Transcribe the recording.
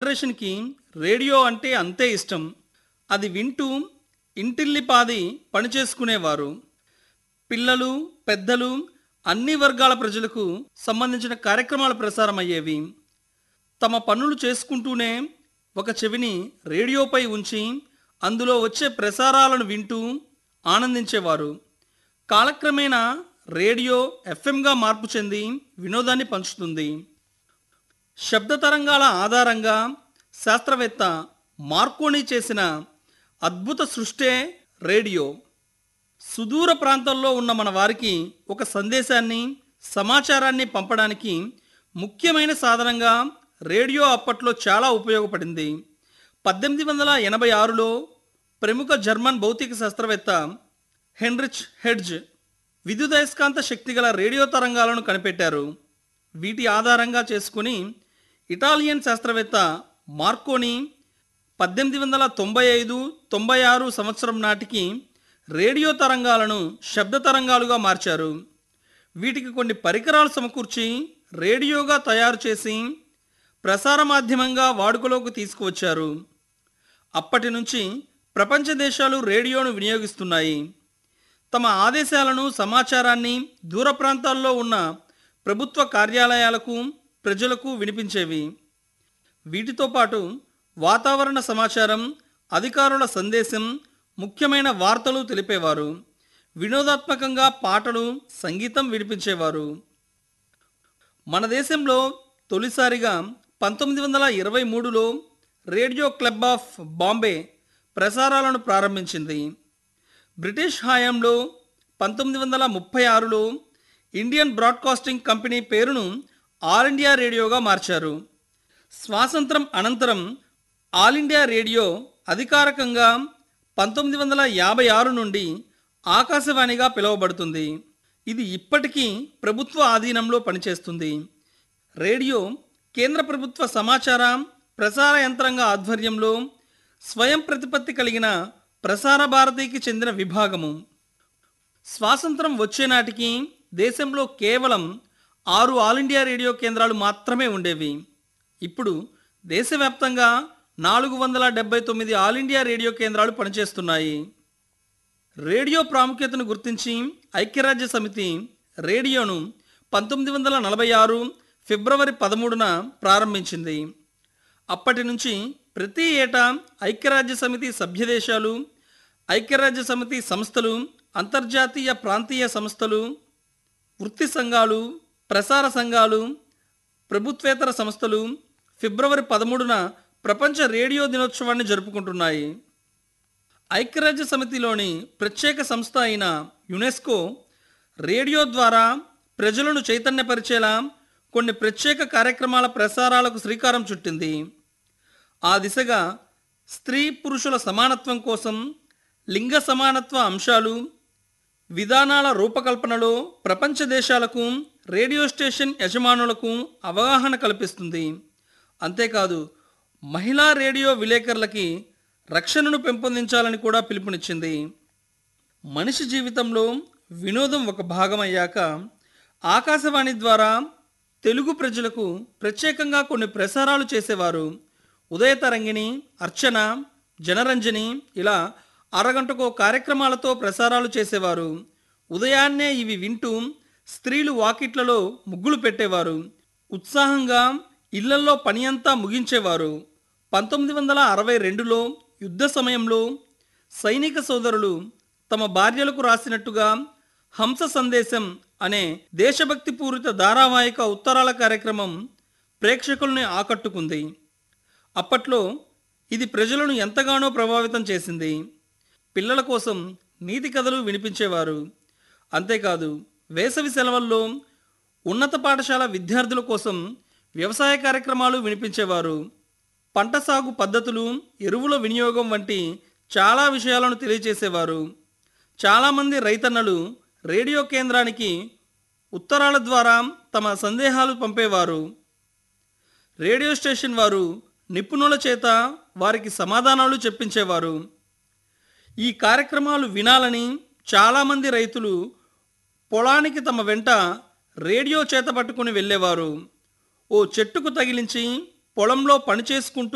జనరేషన్కి రేడియో అంటే అంతే ఇష్టం అది వింటూ ఇంటిల్లిపాది పనిచేసుకునేవారు పిల్లలు పెద్దలు అన్ని వర్గాల ప్రజలకు సంబంధించిన కార్యక్రమాలు ప్రసారం అయ్యేవి తమ పనులు చేసుకుంటూనే ఒక చెవిని రేడియోపై ఉంచి అందులో వచ్చే ప్రసారాలను వింటూ ఆనందించేవారు కాలక్రమేణా రేడియో ఎఫ్ఎంగా మార్పు చెంది వినోదాన్ని పంచుతుంది శబ్ద తరంగాల ఆధారంగా శాస్త్రవేత్త మార్కోని చేసిన అద్భుత సృష్టే రేడియో సుదూర ప్రాంతాల్లో ఉన్న మన వారికి ఒక సందేశాన్ని సమాచారాన్ని పంపడానికి ముఖ్యమైన సాధనంగా రేడియో అప్పట్లో చాలా ఉపయోగపడింది పద్దెనిమిది వందల ఎనభై ఆరులో ప్రముఖ జర్మన్ భౌతిక శాస్త్రవేత్త హెన్రిచ్ హెడ్జ్ విద్యుదయస్కాంత శక్తి గల రేడియో తరంగాలను కనిపెట్టారు వీటి ఆధారంగా చేసుకుని ఇటాలియన్ శాస్త్రవేత్త మార్కోని పద్దెనిమిది వందల తొంభై ఐదు తొంభై ఆరు సంవత్సరం నాటికి రేడియో తరంగాలను శబ్ద తరంగాలుగా మార్చారు వీటికి కొన్ని పరికరాలు సమకూర్చి రేడియోగా తయారు చేసి ప్రసార మాధ్యమంగా వాడుకలోకి తీసుకువచ్చారు అప్పటి నుంచి ప్రపంచ దేశాలు రేడియోను వినియోగిస్తున్నాయి తమ ఆదేశాలను సమాచారాన్ని దూర ప్రాంతాల్లో ఉన్న ప్రభుత్వ కార్యాలయాలకు ప్రజలకు వినిపించేవి వీటితో పాటు వాతావరణ సమాచారం అధికారుల సందేశం ముఖ్యమైన వార్తలు తెలిపేవారు వినోదాత్మకంగా పాటలు సంగీతం వినిపించేవారు మన దేశంలో తొలిసారిగా పంతొమ్మిది వందల ఇరవై మూడులో రేడియో క్లబ్ ఆఫ్ బాంబే ప్రసారాలను ప్రారంభించింది బ్రిటిష్ హయాంలో పంతొమ్మిది వందల ముప్పై ఆరులో ఇండియన్ బ్రాడ్కాస్టింగ్ కంపెనీ పేరును ఆల్ ఇండియా రేడియోగా మార్చారు స్వాతంత్రం అనంతరం ఆల్ ఇండియా రేడియో అధికారికంగా పంతొమ్మిది వందల యాభై ఆరు నుండి ఆకాశవాణిగా పిలువబడుతుంది ఇది ఇప్పటికీ ప్రభుత్వ ఆధీనంలో పనిచేస్తుంది రేడియో కేంద్ర ప్రభుత్వ సమాచార ప్రసార యంత్రాంగ ఆధ్వర్యంలో స్వయం ప్రతిపత్తి కలిగిన ప్రసార భారతికి చెందిన విభాగము స్వాతంత్రం వచ్చే నాటికి దేశంలో కేవలం ఆరు ఆల్ ఇండియా రేడియో కేంద్రాలు మాత్రమే ఉండేవి ఇప్పుడు దేశవ్యాప్తంగా నాలుగు వందల డెబ్బై తొమ్మిది ఆల్ ఇండియా రేడియో కేంద్రాలు పనిచేస్తున్నాయి రేడియో ప్రాముఖ్యతను గుర్తించి ఐక్యరాజ్య సమితి రేడియోను పంతొమ్మిది వందల నలభై ఆరు ఫిబ్రవరి పదమూడున ప్రారంభించింది అప్పటి నుంచి ప్రతి ఏటా ఐక్యరాజ్య సమితి సభ్యదేశాలు ఐక్యరాజ్య సమితి సంస్థలు అంతర్జాతీయ ప్రాంతీయ సంస్థలు వృత్తి సంఘాలు ప్రసార సంఘాలు ప్రభుత్వేతర సంస్థలు ఫిబ్రవరి పదమూడున ప్రపంచ రేడియో దినోత్సవాన్ని జరుపుకుంటున్నాయి ఐక్యరాజ్య సమితిలోని ప్రత్యేక సంస్థ అయిన యునెస్కో రేడియో ద్వారా ప్రజలను చైతన్యపరిచేలా కొన్ని ప్రత్యేక కార్యక్రమాల ప్రసారాలకు శ్రీకారం చుట్టింది ఆ దిశగా స్త్రీ పురుషుల సమానత్వం కోసం లింగ సమానత్వ అంశాలు విధానాల రూపకల్పనలో ప్రపంచ దేశాలకు రేడియో స్టేషన్ యజమానులకు అవగాహన కల్పిస్తుంది అంతేకాదు మహిళా రేడియో విలేకరులకి రక్షణను పెంపొందించాలని కూడా పిలుపునిచ్చింది మనిషి జీవితంలో వినోదం ఒక భాగమయ్యాక ఆకాశవాణి ద్వారా తెలుగు ప్రజలకు ప్రత్యేకంగా కొన్ని ప్రసారాలు చేసేవారు ఉదయ తరంగిణి అర్చన జనరంజని ఇలా అరగంటకో కార్యక్రమాలతో ప్రసారాలు చేసేవారు ఉదయాన్నే ఇవి వింటూ స్త్రీలు వాకిట్లలో ముగ్గులు పెట్టేవారు ఉత్సాహంగా ఇళ్లల్లో పని అంతా ముగించేవారు పంతొమ్మిది వందల అరవై రెండులో యుద్ధ సమయంలో సైనిక సోదరులు తమ భార్యలకు రాసినట్టుగా హంస సందేశం అనే దేశభక్తి పూరిత ధారావాహిక ఉత్తరాల కార్యక్రమం ప్రేక్షకుల్ని ఆకట్టుకుంది అప్పట్లో ఇది ప్రజలను ఎంతగానో ప్రభావితం చేసింది పిల్లల కోసం నీతి కథలు వినిపించేవారు అంతేకాదు వేసవి సెలవుల్లో ఉన్నత పాఠశాల విద్యార్థుల కోసం వ్యవసాయ కార్యక్రమాలు వినిపించేవారు పంట సాగు పద్ధతులు ఎరువుల వినియోగం వంటి చాలా విషయాలను తెలియచేసేవారు చాలామంది రైతన్నలు రేడియో కేంద్రానికి ఉత్తరాల ద్వారా తమ సందేహాలు పంపేవారు రేడియో స్టేషన్ వారు నిపుణుల చేత వారికి సమాధానాలు చెప్పించేవారు ఈ కార్యక్రమాలు వినాలని చాలామంది రైతులు పొలానికి తమ వెంట రేడియో చేత పట్టుకుని వెళ్ళేవారు ఓ చెట్టుకు తగిలించి పొలంలో పని చేసుకుంటూ